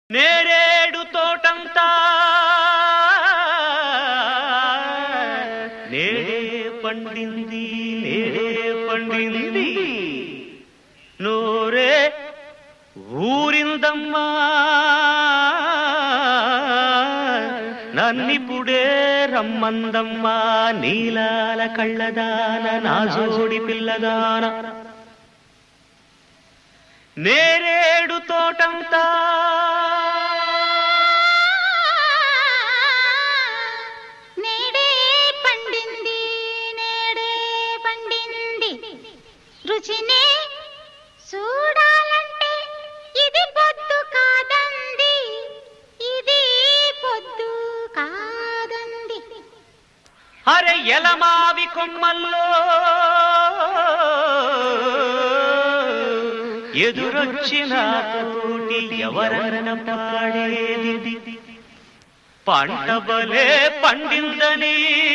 నేరేడు తోటంతా నేడే పండింది నేడే పండింది నోరే ఊరిందమ్మా నన్నిపుడే రమ్మందమ్మా నీలాల కళ్ళదాన నా జోడి పిల్లదాన నేరేడు తోటంతా నేడే పండింది నేడే పండింది రుచినే చూడాలంటే ఇది పొద్దు కాదంది ఇది పొద్దు కాదంది అరే ఎలమావి కొమ్మల్లో ఎదురొచ్చిన తోటి ఎవరన పాడేది పంట బలే పండిందని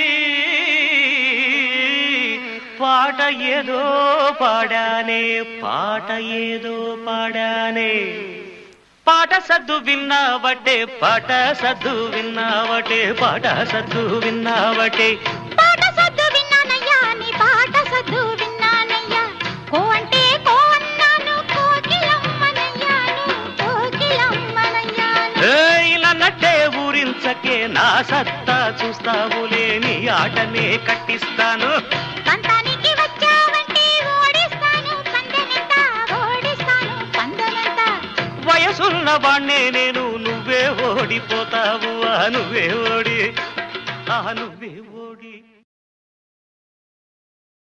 పాట ఏదో పాడానే పాట ఏదో పాడానే పాట సద్దు విన్నావటే పాట సద్దు విన్నావటే పాట సద్దు విన్నావటే పాట సద్దు విన్నానయ్యా నీ పాట సద్దు విన్నానయ్యా కో అంటే కో అన్నాను కోకిలమ్మనయ్యాను కోకిలమ్మనయ్యాను ఏయ్ నన్నట్టే ఊరించకే నా సత్తా చూస్తావులే నీ ఆటనే కట్టిస్తాను పంతానికి వచ్చావంటే ఓడిస్తాను పందెమెంత ఓడిస్తాను పందెమెంత వయసున్న వాణ్ణే నేను నువ్వే ఓడిపోతావు ఆ నువ్వే ఓడి ఆ నువ్వే ఓడి